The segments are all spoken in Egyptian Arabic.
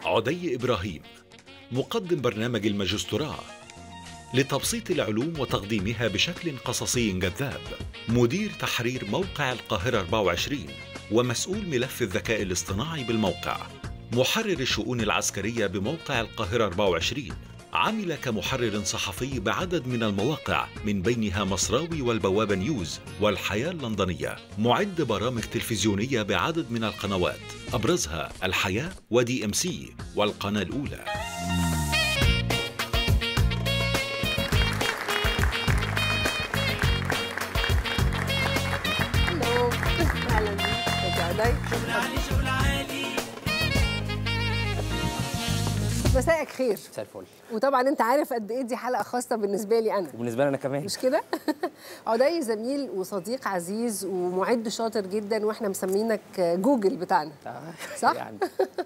عدي إبراهيم مقدم برنامج الماجستيراه لتبسيط العلوم وتقديمها بشكل قصصي جذاب مدير تحرير موقع القاهرة 24 ومسؤول ملف الذكاء الاصطناعي بالموقع محرر الشؤون العسكرية بموقع القاهرة 24 عمل كمحرر صحفي بعدد من المواقع من بينها مصراوي والبوابة نيوز والحياة اللندنية معد برامج تلفزيونية بعدد من القنوات أبرزها الحياة ودي ام سي والقناة الأولى هلو اهلا بيك يا عدي مساءك خير مساء الفل وطبعا انت عارف قد ايه دي حلقه خاصه بالنسبه لي انا وبالنسبه لي انا كمان مش كده عدي زميل وصديق عزيز ومعد شاطر جدا واحنا مسمينك جوجل بتاعنا صح؟ يعني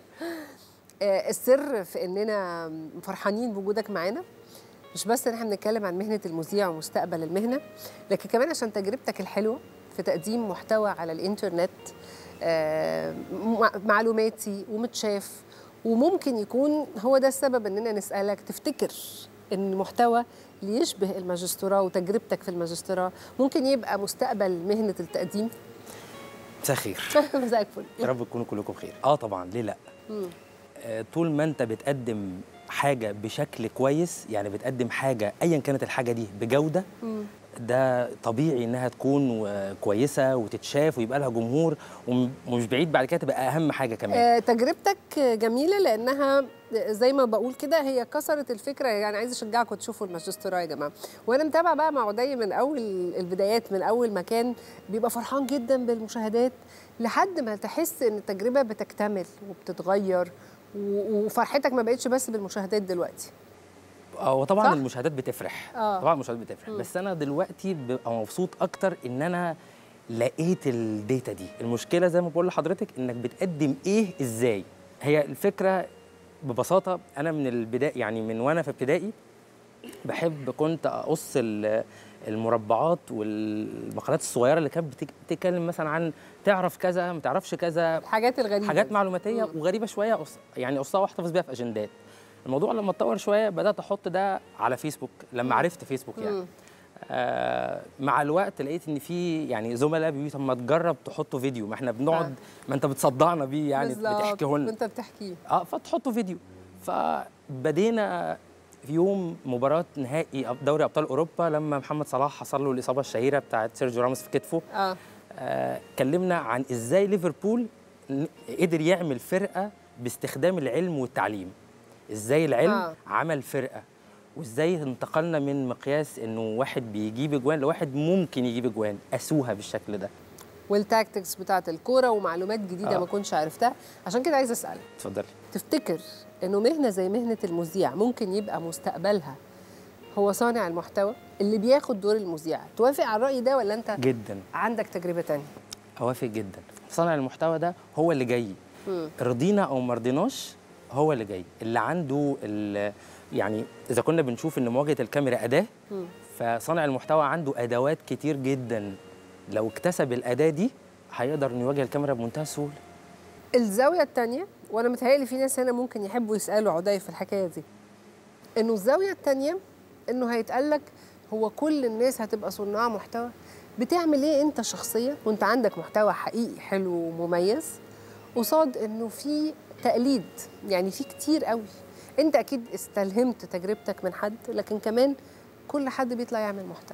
آه، السر في اننا فرحانين بوجودك معانا مش بس ان احنا بنتكلم عن مهنه المذيع ومستقبل المهنه لكن كمان عشان تجربتك الحلوه في تقديم محتوى على الانترنت آه، مع- معلوماتي ومتشاف وممكن يكون هو ده السبب اننا نسالك تفتكر ان المحتوى اللي يشبه الماجستيراه وتجربتك في الماجستيراه ممكن يبقى مستقبل مهنه التقديم مساء الخير مساء الفل يا رب تكونوا كلكم بخير اه طبعا ليه لا آه طول ما انت بتقدم حاجه بشكل كويس يعني بتقدم حاجه ايا كانت الحاجه دي بجوده ده طبيعي انها تكون آه، كويسه وتتشاف ويبقى لها جمهور وم- ومش بعيد بعد كده تبقى اهم حاجه كمان آه، تجربتك جميله لانها زي ما بقول كده هي كسرت الفكره يعني عايزه اشجعكم تشوفوا الماجستيراه يا جماعه وانا متابعه بقى مع عدي من اول البدايات من اول ما كان بيبقى فرحان جدا بالمشاهدات لحد ما تحس ان التجربه بتكتمل وبتتغير و- وفرحتك ما بقتش بس بالمشاهدات دلوقتي اه وطبعا صح؟ المشاهدات بتفرح آه. طبعا المشاهدات بتفرح بس انا دلوقتي ببقى مبسوط اكتر ان انا لقيت الداتا دي المشكله زي ما بقول لحضرتك انك بتقدم ايه ازاي هي الفكره ببساطه انا من البدايه يعني من وانا في ابتدائي بحب كنت اقص ال- المربعات والمقالات الصغيره اللي كانت بتك- بتتكلم مثلا عن تعرف كذا ما تعرفش كذا الحاجات الغريبه حاجات دي. معلوماتيه مم. وغريبه شويه أقص- يعني اقصها واحتفظ بيها في اجندات الموضوع لما اتطور شويه بدات احط ده على فيسبوك لما عرفت فيسبوك يعني مم. آه مع الوقت لقيت ان في يعني زملاء بيقولوا طب ما تجرب تحطه فيديو ما احنا بنقعد آه. ما انت بتصدعنا بيه يعني بالظبط، بتحكيه لنا وانت بتحكيه اه فتحطه فيديو فبدينا في يوم مباراة نهائي أب- دوري أبطال أوروبا لما محمد صلاح حصل له الإصابة الشهيرة بتاعت سيرجيو راموس في كتفه اه آه، اتكلمنا عن ازاي ليفربول ن- قدر يعمل فرقه باستخدام العلم والتعليم ازاي العلم آه. آه. عمل فرقه وازاي انتقلنا من مقياس انه واحد بيجيب اجوان لواحد ممكن يجيب اجوان قاسوها بالشكل ده والتاكتكس بتاعت الكوره ومعلومات جديده آه. ما كنتش عرفتها عشان كده عايزه اسالك اتفضلي تفتكر انه مهنه زي مهنه المذيع ممكن يبقى مستقبلها هو صانع المحتوى اللي بياخد دور المذيع توافق على الراي ده ولا انت جدا عندك تجربه تانية اوافق جدا صانع المحتوى ده هو اللي جاي مم. رضينا او ما رضيناش هو اللي جاي اللي عنده ال- يعني اذا كنا بنشوف ان مواجهه الكاميرا اداه مم. فصانع المحتوى عنده ادوات كتير جدا لو اكتسب الاداه دي هيقدر انه يواجه الكاميرا بمنتهى السهوله الزاويه التانية وانا متهيألي في ناس هنا ممكن يحبوا يسالوا عدي في الحكايه دي انه الزاويه التانية انه هيتقال لك هو كل الناس هتبقى صناع محتوى بتعمل ايه انت شخصيا وانت عندك محتوى حقيقي حلو ومميز قصاد انه في تقليد يعني في كتير قوي انت اكيد استلهمت تجربتك من حد لكن كمان كل حد بيطلع يعمل محتوى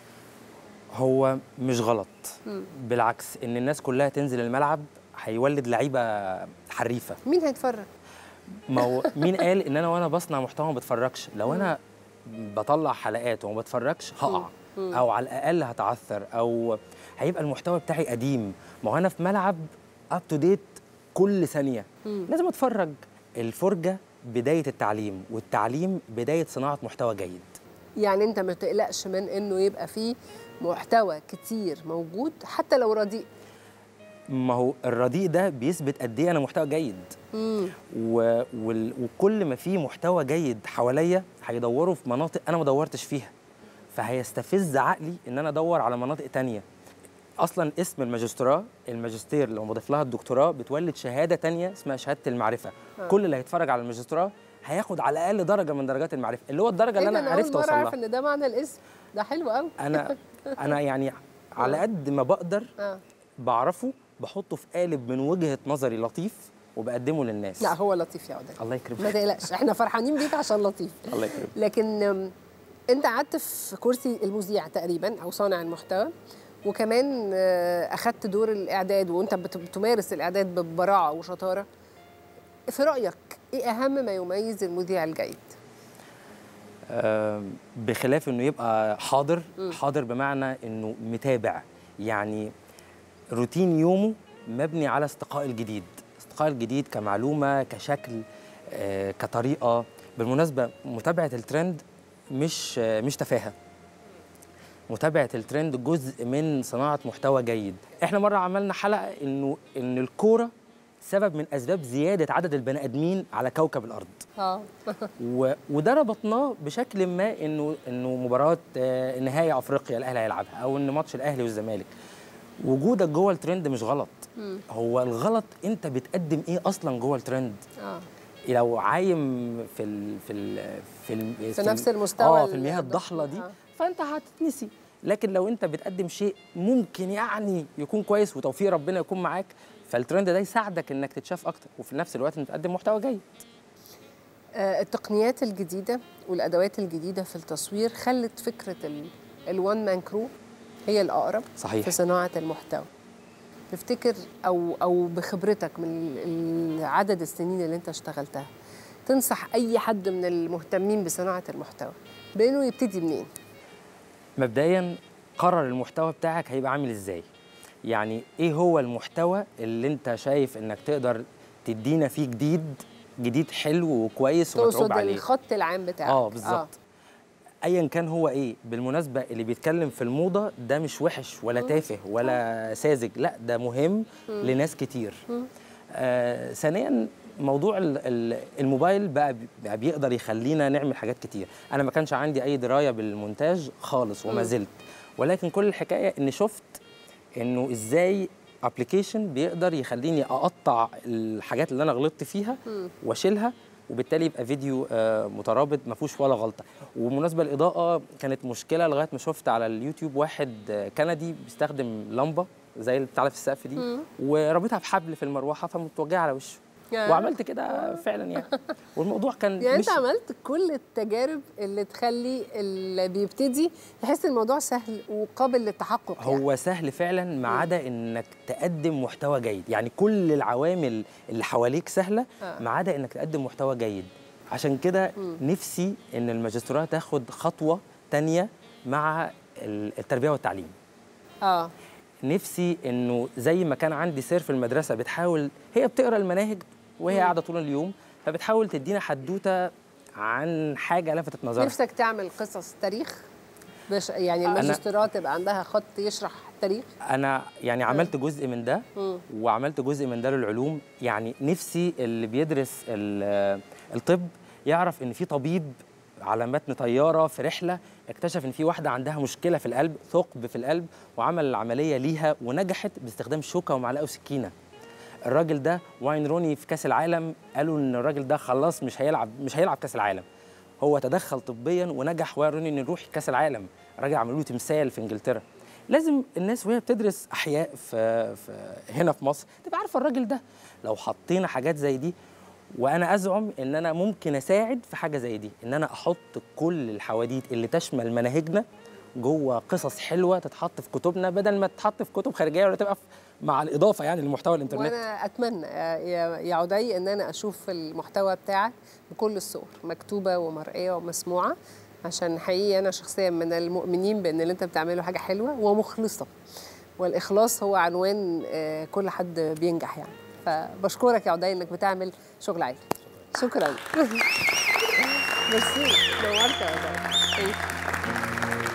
هو مش غلط مم. بالعكس ان الناس كلها تنزل الملعب هيولد لعيبه حريفه مين هيتفرج ما هو مين قال ان انا وانا بصنع محتوى ما بتفرجش لو انا بطلع حلقات وما بتفرجش هقع مم. او على الاقل هتعثر او هيبقى المحتوى بتاعي قديم ما هو انا في ملعب اب تو ديت كل ثانيه مم. لازم اتفرج الفرجه بدايه التعليم والتعليم بدايه صناعه محتوى جيد يعني انت ما تقلقش من انه يبقى فيه محتوى كتير موجود حتى لو رديء ما هو الرديء ده بيثبت قد ايه انا محتوى جيد مم. و... وال... وكل ما في محتوى جيد حواليا هيدوروا في مناطق انا ما دورتش فيها فهيستفز عقلي ان انا ادور على مناطق تانية اصلا اسم الماجستيراه الماجستير لو مضيف لها الدكتوراه بتولد شهاده تانية اسمها شهاده المعرفه آه. كل اللي هيتفرج على الماجستيراه هياخد على الاقل درجه من درجات المعرفه اللي هو الدرجه إيه اللي ده، انا أول عرفت مرة اوصل أعرف لها إن ده معنى الاسم ده حلو قوي انا انا يعني على قد ما بقدر آه. بعرفه بحطه في قالب من وجهه نظري لطيف وبقدمه للناس لا هو لطيف يا عودة الله ما يكرمك تقلقش احنا فرحانين بيك عشان لطيف الله يكرمك لكن أم، انت قعدت في كرسي المذيع تقريبا او صانع المحتوى وكمان آه، اخدت دور الاعداد وانت بت- بتمارس الاعداد ببراعه وشطاره في رايك ايه اهم ما يميز المذيع الجيد آم، بخلاف انه يبقى حاضر حاضر بمعنى انه متابع يعني روتين يومه مبني على استقاء الجديد استقاء الجديد كمعلومه كشكل آه، كطريقه بالمناسبه متابعه الترند مش آه، مش تفاهه متابعه الترند جزء من صناعه محتوى جيد احنا مره عملنا حلقه انه ان الكوره سبب من اسباب زياده عدد البني ادمين على كوكب الارض اه و... وده ربطناه بشكل ما انه انه مباراه آه، نهائي افريقيا الاهلي هيلعبها او ان ماتش الاهلي والزمالك وجودك جوه الترند مش غلط هو الغلط انت بتقدم ايه اصلا جوه الترند اه لو عايم في ال... في ال... في, ال... في نفس المستوى اه ال- في المياه الضحله دي آه. فانت هتتنسي لكن لو انت بتقدم شيء ممكن يعني يكون كويس وتوفيق ربنا يكون معاك فالترند ده يساعدك انك تتشاف اكتر وفي نفس الوقت انت تقدم محتوى جيد آه، التقنيات الجديده والادوات الجديده في التصوير خلت فكره الوان مان كرو هي الاقرب صحيح. في صناعه المحتوى تفتكر او او بخبرتك من ال- عدد السنين اللي انت اشتغلتها تنصح اي حد من المهتمين بصناعه المحتوى بانه يبتدي منين مبدئيا قرر المحتوى بتاعك هيبقى عامل ازاي يعني ايه هو المحتوى اللي انت شايف انك تقدر تدينا فيه جديد جديد حلو وكويس ومتعوب تقصد عليه الخط العام بتاعك اه بالظبط ايا كان هو ايه بالمناسبه اللي بيتكلم في الموضه ده مش وحش ولا تافه ولا ساذج لا ده مهم لناس كتير آه ثانيا موضوع ال- ال- الموبايل بقى بي- بقى بيقدر يخلينا نعمل حاجات كتير انا ما كانش عندي اي درايه بالمونتاج خالص وما زلت ولكن كل الحكايه اني شفت انه ازاي ابلكيشن بيقدر يخليني اقطع الحاجات اللي انا غلطت فيها واشيلها وبالتالي يبقى فيديو آه، مترابط ما فيهوش ولا غلطه وبمناسبه الاضاءه كانت مشكله لغايه ما شفت على اليوتيوب واحد آه، كندي بيستخدم لمبه زي اللي بتعرف في السقف دي ورابطها بحبل في المروحه فمتوجهه على وشه يا. وعملت كده فعلا يعني والموضوع كان يعني مش انت عملت كل التجارب اللي تخلي اللي بيبتدي يحس الموضوع سهل وقابل للتحقق يعني. هو سهل فعلا ما عدا انك تقدم محتوى جيد يعني كل العوامل اللي حواليك سهله آه. ما عدا انك تقدم محتوى جيد عشان كده نفسي ان الماجستيراه تاخد خطوه تانية مع ال- التربيه والتعليم اه نفسي انه زي ما كان عندي سير في المدرسه بتحاول هي بتقرا المناهج وهي قاعده طول اليوم فبتحاول تدينا حدوته عن حاجه لفتت نظرها نفسك تعمل قصص تاريخ بش يعني الماجستيرات تبقى عندها خط يشرح تاريخ انا يعني عملت جزء من ده مم. وعملت جزء من ده للعلوم يعني نفسي اللي بيدرس ال- الطب يعرف ان في طبيب على متن طياره في رحله اكتشف ان في واحده عندها مشكله في القلب ثقب في القلب وعمل العمليه ليها ونجحت باستخدام شوكه ومعلقه وسكينه الراجل ده واين روني في كاس العالم قالوا ان الراجل ده خلاص مش هيلعب مش هيلعب كاس العالم هو تدخل طبيا ونجح واين روني انه يروح كاس العالم الراجل عملوا له تمثال في انجلترا لازم الناس وهي بتدرس احياء في, في هنا في مصر تبقى عارفه الراجل ده لو حطينا حاجات زي دي وانا ازعم ان انا ممكن اساعد في حاجه زي دي ان انا احط كل الحواديت اللي تشمل مناهجنا جوه قصص حلوه تتحط في كتبنا بدل ما تتحط في كتب خارجيه ولا تبقى في مع الاضافه يعني لمحتوى الانترنت وانا اتمنى يا- يا يا عدي ان انا اشوف المحتوى بتاعك بكل الصور مكتوبه ومرئيه ومسموعه عشان حقيقي انا شخصيا من المؤمنين بان اللي انت بتعمله حاجه حلوه ومخلصه والاخلاص هو عنوان آه، كل حد بينجح يعني فبشكرك يا عدي انك بتعمل شغل عالي شكرا ميرسي نورت يا عدي Thank you.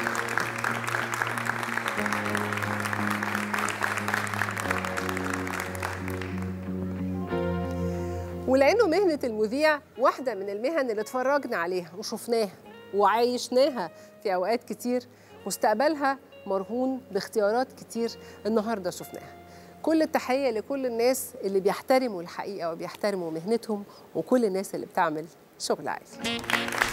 ولانه مهنه المذيع واحده من المهن اللي اتفرجنا عليها وشفناها وعايشناها في اوقات كتير مستقبلها مرهون باختيارات كتير النهارده شفناها كل التحيه لكل الناس اللي بيحترموا الحقيقه وبيحترموا مهنتهم وكل الناس اللي بتعمل شغل عالي